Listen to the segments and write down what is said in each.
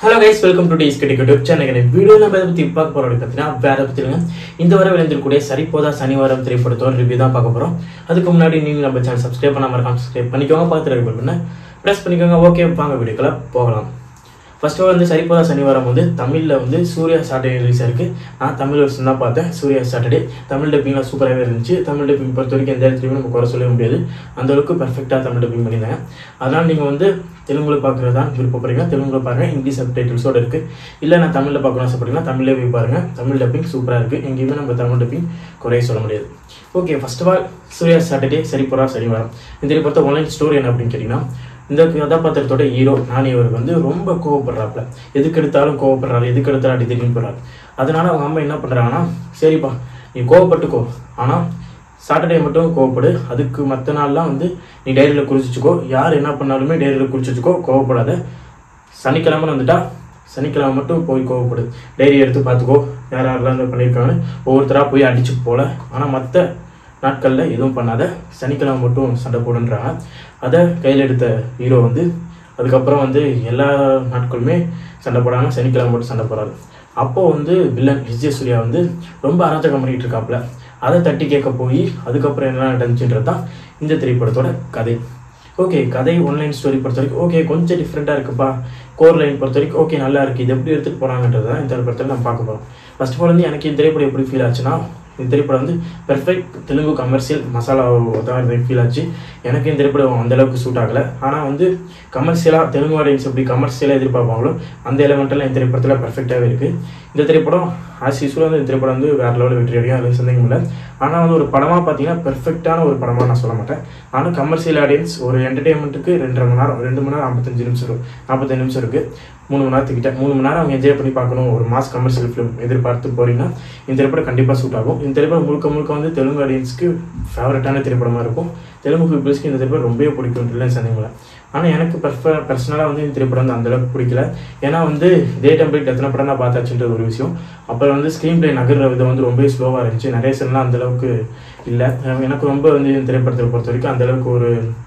hello guys welcome to டேஸ் கிட்ட YouTube channel video நம்ம இதை பற்றி பார்க்க போகிறோம் பார்த்தீங்கன்னா வேற பற்றிங்க இந்த வாரம் விளைந்திருக்கக்கூடிய சரிப்போதா சனிவாரம் திரைப்படத்தோட ரிவ்யூ தான் பார்க்க போகிறோம் அதுக்கு முன்னாடி நீங்கள் நம்ம சேனல் சப்ஸ்கிரைப் பண்ணாம இருக்காம சப்ஸ்கிரைப் பண்ணிக்கோங்க பார்த்து ரெடி பண்ண ப்ரெஸ் பண்ணிக்கோங்க ஓகே வாங்க வீடியோக்குள்ள போகலாம் ஃபர்ஸ்ட் வந்து சரிப்போதா சனிவாரம் வந்து தமிழில் வந்து சூர்யா சாட்டர்டே ரிலீஸ் ஆயிருக்கு நான் தமிழ் வருஷம் தான் பார்த்தேன் சூர்யா சாட்டர்டே தமிழ் டப்பிங்லாம் சூப்பராகவே இருந்துச்சு தமிழ் டப்பிங் பொறுத்த வரைக்கும் எந்த இடத்துலையுமே நம்ம குறை சொல்ல முடியாது அந்த அளவுக்கு பர்ஃபெக்டாக தமிழ் டப்பிங் பண்ணியிருந்தாங்க அதனால் நீங்கள் வந்து தெலுங்குல பார்க்குறது தான் விருப்பப்படுறீங்க தெலுங்குல பாருங்க இங்கிலீஷ் சப்டைட்டில்ஸோட இருக்குது இல்லை நான் தமிழில் பார்க்கணும் ஆசைப்படுறீங்கன்னா தமிழ்லேயே போய் பாருங்க தமிழ் டப்பிங் சூப்பராக இருக்குது எங்கேயுமே நம்ம தமிழ் டப்பிங் குறைய சொல்ல முடியாது okay first of all Surya Saturday Saripodhaa Sanivaaram இந்த பொறுத்த ஆன்லைன் ஸ்டோரி என்ன அப்படின்னு கேட்டிங்கன்னா இந்த கதாபாத்திரத்தோட ஹீரோ நானி அவருக்கு வந்து ரொம்ப கோவப்படுறாப்புல எதுக்கு எடுத்தாலும் கோவப்படுறாரு எதுக்கு எடுத்தாலும் அடி திடீர்னு போறாரு அதனால அவங்க அம்மா என்ன பண்றாங்கன்னா சரிப்பா நீ கோவப்பட்டுக்கோ ஆனா சாட்டர்டே மட்டும் கோவப்படு அதுக்கு மற்ற நாள்லாம் வந்து நீ டைரியில் குறிச்சிச்சுக்கோ யார் என்ன பண்ணாலுமே டைரியில் குறிச்சிச்சுக்கோ கோவப்படாத சனிக்கிழமை வந்துட்டா சனிக்கிழமை மட்டும் போய் கோவப்படு டைரி எடுத்து பார்த்துக்கோ யார் யாரெல்லாம் இந்த பண்ணியிருக்காங்க ஒவ்வொருத்தராக போய் அடிச்சு போல ஆனால் மற்ற நாட்களில் எதுவும் பண்ணாத சனிக்கிழமை மட்டும் சண்டை போடுன்றாங்க அதை கையில் எடுத்த ஹீரோ வந்து அதுக்கப்புறம் வந்து எல்லா நாட்களுமே சண்டை போடாமல் சனிக்கிழமை மட்டும் சண்டை போடுறாரு அப்போது வந்து வில்லன் விஜய சூர்யா வந்து ரொம்ப அராஜகம் பண்ணிட்டு இருக்காப்புல அதை தட்டி கேட்க போய் அதுக்கப்புறம் என்ன நடந்துச்சுன்றது தான் இந்த திரைப்படத்தோட கதை ஓகே கதை ஒன்லைன் ஸ்டோரி பொறுத்த வரைக்கும் ஓகே கொஞ்சம் டிஃப்ரெண்ட்டாக இருக்குப்பா கோர் லைன் பொறுத்த வரைக்கும் ஓகே நல்லா இருக்குது இது எப்படி எடுத்துகிட்டு போகிறாங்கன்றது தான் இந்த திரைப்படத்தில் நம்ம பார்க்க போகிறோம் ஃபர்ஸ்ட் ஆஃப் ஆல் வந்து எனக்கு இந்த திரைப்படம் எப்படி ஃபீல் ஆச்சுன்னா இந்த திரைப்படம் வந்து பெர்ஃபெக்ட் தெலுங்கு கமர்ஷியல் மசாலா தான் ஃபீல் ஆச்சு எனக்கு இந்த திரைப்படம் அந்த அளவுக்கு சூட் ஆகலை ஆனால் வந்து கமர்ஷியலாக தெலுங்கு ஆடியன்ஸ் எப்படி கமர்ஷியலாக எதிர்பார்ப்பாங்களோ அந்த எலமெண்ட்டெல்லாம் இந்த திரைப்படத்தில் பெர்ஃபெக்டாகவே இருக்குது இந்த திரைப்படம் ஆஸ் யூஸ்வலாக வந்து இந்த திரைப்படம் வந்து வேறு லெவலில் வெற்றி அடையும் அதில் சந்தேகம் இல்லை ஆனால் வந்து ஒரு படமாக பார்த்தீங்கன்னா பெர்ஃபெக்டான ஒரு படமாக நான் சொல்ல மாட்டேன் ஆனால் கமர்ஷியல் ஆடியன்ஸ் ஒரு என்டர்டெயின்மெண்ட்டுக்கு ரெண்டரை மணி நேரம் ரெண்டு மணி நேரம் ஐம்பத்தஞ்சு நிமிஷம் இருக்கும் நாற்பத்தஞ்சு நிமிஷம் இருக்குது மூணு மணி நேரத்துக்கிட்ட மூணு மணி நேரம் அவங்க என்ஜாய் பண்ணி பார்க்கணும் ஒரு மாஸ் கமர்ஷியல் ஃபிலிம் எதிர்பார்த்து போறீங்கன்னா இந்த திரைப்படம் கண்டிப்பாக சூட் ஆகும் இந்த திரைப்படம் முழுக்க முழுக்க வந்து தெலுங்கு ஆடியன்ஸ்க்கு ஃபேவரட்டான திரைப்படமாக இருக்கும் தெலுங்கு பீப்புள்ஸ்க்கு இந்த திரைப்படம் ரொம்பவே பிடிக்கும் இல்லைன்னு சந்தேகம் ஆனால் எனக்கு பர்ஃப பர்சனலாக வந்து இந்த திரைப்படம் வந்து அந்தளவுக்கு பிடிக்கல ஏன்னா வந்து இதே டெம்ப்ளேட் எத்தனை படம் நான் பார்த்தாச்சுன்றது ஒரு விஷயம் அப்புறம் வந்து ஸ்க்ரீன் பிளே நகர்ற விதம் வந்து ரொம்பவே ஸ்லோவாக இருந்துச்சு நரேஷன்லாம் அந்தளவுக்கு இல்லை எனக்கு ரொம்ப வந்து இந்த திரைப்படத்தை பொறுத்த வரைக்கும் அந்தளவுக்கு ஒரு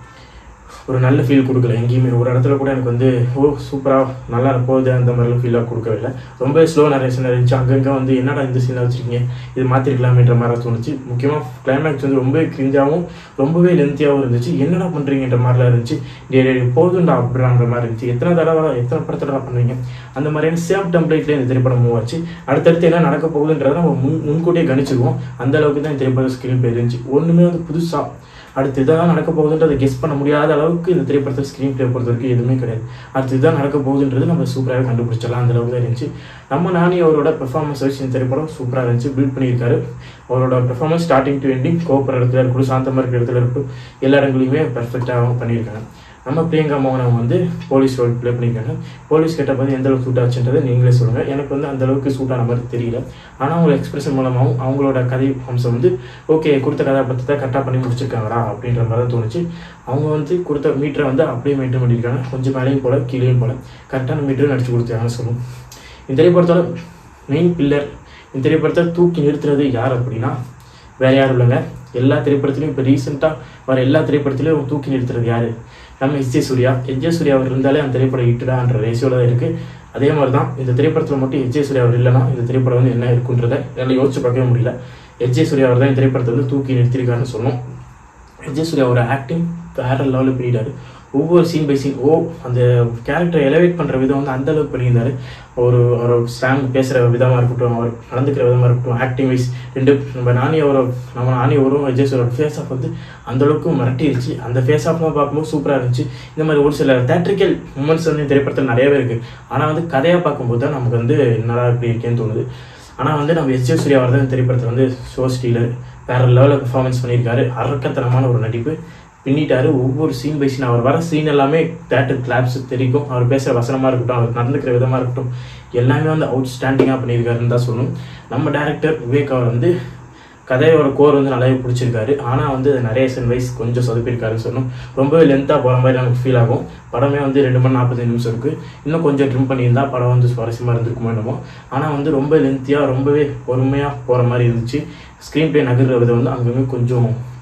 ஒரு நல்ல ஃபீல் கொடுக்கல எங்கேயுமே ஒரு இடத்துல கூட எனக்கு வந்து ஓ சூப்பராக நல்லா போகுது அந்த மாதிரிலாம் ஃபீலாக கொடுக்கவே இல்லை ரொம்ப ஸ்லோ நரேஷன் இருந்துச்சு அங்கங்கே வந்து என்னடா இந்த சீனாக வச்சுருக்கீங்க இது மாற்றிருக்கலாமேன்ற மாதிரி தோணுச்சு முக்கியமாக கிளைமேக்ஸ் வந்து ரொம்ப கிரிஞ்சாகவும் ரொம்பவே லென்த்தியாகவும் இருந்துச்சு என்னடா பண்ணுறீங்கன்ற மாதிரிலாம் இருந்துச்சு டே டே, போதும்டா அப்படின்ற மாதிரி இருந்துச்சு எத்தனை தடவை எத்தனை படத்தடவை பண்ணுவீங்க அந்த மாதிரியான சேம் டெம்ப்ளேட்லேயே இந்த திரைப்படம் மூவ் ஆச்சு அடுத்தடுத்து என்ன நடக்க போகுதுன்றதை நம்ம முன் முன்கூட்டியே கணிச்சுக்குவோம் அந்த அளவுக்கு தான் இந்த திரைப்படம் ஸ்க்ரீன் பிளே இருந்துச்சு ஒன்றுமே வந்து புதுசாக அடுத்து இதான் நடக்க போகுதுன்றது கெஸ் பண்ண முடியாத அளவுக்கு இந்த திரைப்படத்தில் ஸ்க்ரீன் பிளே பொறுத்த வரைக்கும் எதுவுமே கிடையாது அடுத்து இதான் நடக்க போகுதுன்றது நம்ம சூப்பராகவே கண்டுபிடிச்சிடலாம் அந்த அளவுக்கு தான் இருந்துச்சு நம்ம நானி அவரோட பெர்ஃபார்மன்ஸ் வச்சு இந்த திரைப்படம் சூப்பராக இருந்துச்சு பில்ட் பண்ணியிருக்காரு அவரோட பெர்ஃபார்மன்ஸ் ஸ்டார்டிங் டு எண்டிங் கோப்புற இடத்துல இருக்கட்டும் சாந்தமாக இருக்கிற இடத்துல இருக்கட்டும் எல்லா இடங்களையுமே பெர்ஃபெக்டாக பண்ணியிருக்காங்க நம்ம பிரியங்கா மோகன் அவங்க வந்து போலீஸ் ரோல் ப்ளே பண்ணியிருக்காங்க போலீஸ் கேட்ட பார்த்து எந்த அளவுக்கு சூட் ஆச்சுன்றதை நீங்களே சொல்லுங்கள் எனக்கு வந்து அந்த அளவுக்கு சூட் ஆன மாதிரி தெரியல ஆனால் அவங்க எக்ஸ்பிரஷன் மூலமாகவும் அவங்களோட கதை அம்சம் வந்து ஓகே கொடுத்த கதாபாத்திரத்தை கரெக்டாக பண்ணி முடிச்சிருக்காங்களா அப்படின்ற மாதிரி தான் தோணுச்சு அவங்க வந்து கொடுத்த மீட்டரை வந்து அப்படியே மெயின்டைன் பண்ணியிருக்காங்க கொஞ்சம் மேலேயும் போல கீழேயும் போல கரெக்டான மீட்டரும் நடிச்சு கொடுத்தாங்கன்னு சொல்லணும் இந்த திரைப்படத்தோட மெயின் பில்லர் இந்த திரைப்படத்தை தூக்கி நிறுத்துறது யார் அப்படின்னா வேற யாரும் இல்லைங்க எல்லா திரைப்படத்துலையும் இப்போ ரீசெண்டாக வர எல்லா திரைப்படத்துலையும் தூக்கி நிறுத்துறது யாரு நம்ம S J Surya S J Surya அவர் இருந்தாலே அந்த திரைப்படம் ஹிட்டுடான்ற ரேஷியோவில் தான் இருக்குது அதே மாதிரி தான் இந்த திரைப்படத்தில் மட்டும் எஸ் ஜே சூர்யா அவர் இல்லைன்னா இந்த திரைப்படம் வந்து என்ன இருக்குன்றதை என்னால் யோசிச்சு பார்க்கவே முடியல எஸ் ஜே சூர்யா அவர் தான் இந்த திரைப்படத்தை வந்து தூக்கி நிறுத்திருக்காருன்னு சொன்னோம் எஸ் ஜே சூர்யா ஒரு ஆக்டிங் வேற லெவலில் பண்ணிட்டாரு ஒவ்வொரு சீன் பை சீன் ஓ அந்த கேரக்டரை எலவேட் பண்ணுற விதம் வந்து அந்த அளவுக்கு பண்ணியிருந்தாரு ஒரு ஒரு ஸ்லாங் பேசுகிற விதமாக இருக்கட்டும் அவர் நடந்துக்கிற விதமாக இருக்கட்டும் ஆக்டிங் வைஸ் ரெண்டு நம்ம நானி அவரை நம்ம நானி அவரும் விஜய் சாரோட ஃபேஸ் ஆஃப் வந்து அந்த அளவுக்கு மிரட்டிருச்சு அந்த ஃபேஸ் ஆஃப்லாம் பார்க்கும்போது சூப்பராக இருந்துச்சு இந்த மாதிரி ஒரு சில தேட்ரிக்கல் மூமெண்ட்ஸ் வந்து இந்த திரைப்படத்தில் நிறையவே இருக்குது ஆனால் வந்து கதையாக பார்க்கும்போது தான் நமக்கு வந்து என்னடா இப்படி இருக்கேன்னு தோணுது ஆனால் வந்து நம்ம எஸ் ஜே சூர்யா அவர் தான் இந்த திரைப்படத்தில் வந்து ஷோ ஸ்டீலர் வேற லெவலில் பெர்ஃபார்மன்ஸ் பண்ணியிருக்காரு அரக்கத்தனமான ஒரு நடிப்பு பின்னிட்டாரு ஒவ்வொரு சீன் பை சீன் அவர் வர சீன் எல்லாமே தேட்டர் கிளாப்ஸ் தெரிக்கும் அவர் பேசுகிற வசனமாக இருக்கட்டும் அவர் நடந்துக்கிற விதமாக இருக்கட்டும் எல்லாமே வந்து அவுட் ஸ்டாண்டிங்காக பண்ணியிருக்காருன்னு தான் சொல்லணும் நம்ம டேரக்டர் விவேக் அவர் வந்து கதையோட கோர் வந்து நல்லாவே பிடிச்சிருக்காரு ஆனால் வந்து நரேஷன் வைஸ் கொஞ்சம் சொதப்பிருக்காருன்னு சொல்லணும் ரொம்பவே லென்த்தாக போகிற மாதிரி நமக்கு ஃபீல் ஆகும் படமே வந்து ரெண்டு மணி நாற்பத்தஞ்சு நிமிஷம் இருக்குது இன்னும் கொஞ்சம் ட்ரிம் பண்ணியிருந்தா படம் வந்து சுவாரஸ்யமாக இருந்திருக்குமோ என்னமோ ஆனால் வந்து ரொம்ப லென்த்தியாக ரொம்பவே பொறுமையாக போகிற மாதிரி இருந்துச்சு ஸ்க்ரீன் பிளே நகர்ற விதம் வந்து அங்கங்கே கொஞ்சம்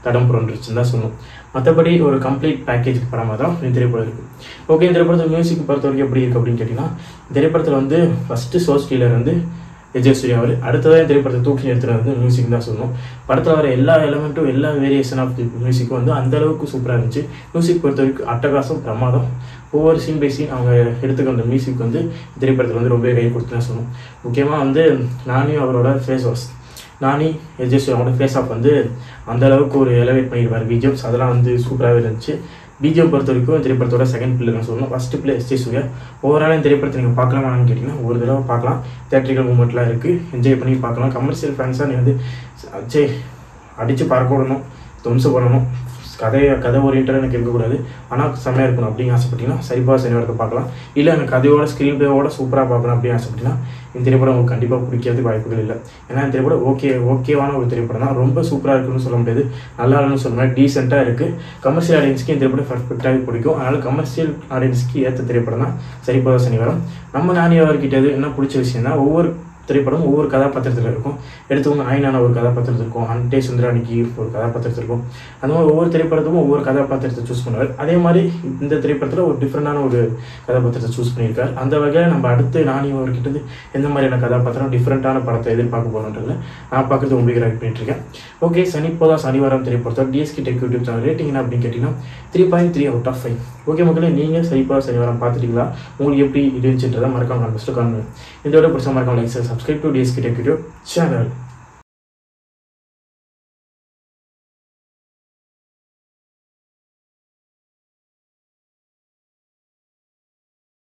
தடம் புரண்டுருச்சுன்னு தான் சொல்லணும் மற்றபடி ஒரு கம்ப்ளீட் பேக்கேஜ் படமாக தான் இந்த திரைப்படம் இருக்குது ஓகே இந்த திரைப்படத்தில் மியூசிக் பொறுத்த வரைக்கும் எப்படி இருக்குது அப்படின்னு கேட்டிங்கன்னா இந்த திரைப்படத்தில் வந்து ஃபஸ்ட்டு சோ ஸ்டீலர் வந்து விஜய் சூர்யா அவர் அடுத்ததாக இந்த திரைப்படத்தை தூக்கி நிறுத்துறது வந்து மியூசிக் தான் சொல்லணும் படத்தில் வர எல்லா எலமெண்ட்டும் எல்லா வேரியேஷன் ஆஃப் மியூசிக்கும் வந்து அந்த அளவுக்கு சூப்பராக இருந்துச்சு மியூசிக் பொறுத்த வரைக்கும் அட்டகாசம் பிரமாதம் ஒவ்வொரு சீன் பை சீன் அவங்க எடுத்துக்க அந்த மியூசிக் வந்து இந்த திரைப்படத்தில் வந்து ரொம்பவே கை கொடுத்துன்னு சொல்லணும் முக்கியமாக வந்து நானியும் அவரோட ஃபேஸ் வாஷ் நானி விஜய் சூர்யாவோட ஃபேஸ் ஆஃப் வந்து அந்த அளவுக்கு ஒரு எலவேட் பண்ணிடுவார் பிஜிஎம்ஸ் அதெல்லாம் வந்து சூப்பராகவே இருந்துச்சு பிஜிஎம் பொறுத்த வரைக்கும் இந்த திரைப்படத்தோட செகண்ட் பிள்ளைங்க சொல்லணும் ஃபர்ஸ்ட் பிள்ளை எஸ் ஜே சூர்யா ஓவரால் இந்த திரைப்படத்தை நீங்கள் பார்க்கலாமான்னு கேட்டிங்கன்னா ஒரு தடவை பார்க்கலாம் தேட்டரிக்கல் மூமெண்ட்லாம் இருக்குது என்ஜாய் பண்ணி பார்க்கலாம் கமர்ஷியல் ஃபேன்ஸாக நீ வந்து சே அடித்து பறக்க விடணும் தும்சு பண்ணணும் கதை கதை ஓரியன்டாக எனக்கு இருக்கக்கூடாது ஆனால் செம்மையாக இருக்கணும் அப்படின்னு ஆசைப்பட்டீங்கன்னா சரிப்பா சனிவாரத்தை பார்க்கலாம் இல்லை எனக்கு கதையோட ஸ்க்ரீன் பிளேவோட சூப்பராக பார்க்கணும் அப்படின்னு ஆசைப்பட்டீங்கன்னா இந்த திரைப்படம் உங்களுக்கு கண்டிப்பாக பிடிக்கிறதுக்கு வாய்ப்புகள் இல்லை ஏன்னா இந்த திரைப்படம் ஓகே ஓகேவான ஒரு திரைப்படம் தான் ரொம்ப சூப்பராக இருக்குன்னு சொல்ல முடியாது நல்லா இருக்குன்னு சொல்ல முடியாது டீசெண்டாக இருக்குது கமர்ஷியல் ஆடியன்ஸ்க்கு இந்த திரைப்படம் பர்ஃபெக்டாகவே பிடிக்கும் அதனால் கமர்ஷியல் ஆடியன்ஸ்க்கு ஏற்ற திரைப்படம் தான் சரிப்பா சனிவாரம் நம்ம நானே அவர்கிட்ட என்ன பிடிச்ச விஷயம்னா ஒவ்வொரு திரைப்படம் ஒவ்வொரு கதாபாத்திரத்தில் இருக்கும் எடுத்தவங்க ஆயினான ஒரு கதாபாத்திரத்தில் இருக்கும் அன்டே சுந்தராணிக்கு ஒரு கதாபாத்திரத்தில் இருக்கும் அந்த மாதிரி ஒவ்வொரு திரைப்படத்துக்கும் ஒவ்வொரு கதாபாத்திரத்தை சூஸ் பண்ணுவார் அதே மாதிரி இந்த திரைப்படத்தில் ஒரு டிஃப்ரெண்டான ஒரு கதாபாத்திரத்தை சூஸ் பண்ணியிருக்காரு அந்த வகையில் நம்ம அடுத்து நானே அவர்கிட்ட எந்த மாதிரியான கதாபாத்திரம் டிஃப்ரெண்ட்டான படத்தை எதிர்பார்க்க போகிறோன்றதுல நான் பார்க்குறது உங்களுக்கு ரைட் பண்ணிட்டு இருக்கேன் ஓகே சனிப்போதா சனிவாரம் திரைப்படத்தோட DSK tech YouTube channel rating என்ன அப்படின்னு கேட்டிங்கன்னா three point three out of five okay மக்களே நீங்கள் சரிப்பா சனிவாரம் பார்த்துட்டீங்களா உங்களுக்கு எப்படி இருந்துச்சுன்றதை மறக்காம கமெண்ட்ஸில் காணுங்க இந்த விட பிடிச்ச மறக்காம like subscribe to DSK tech YouTube channel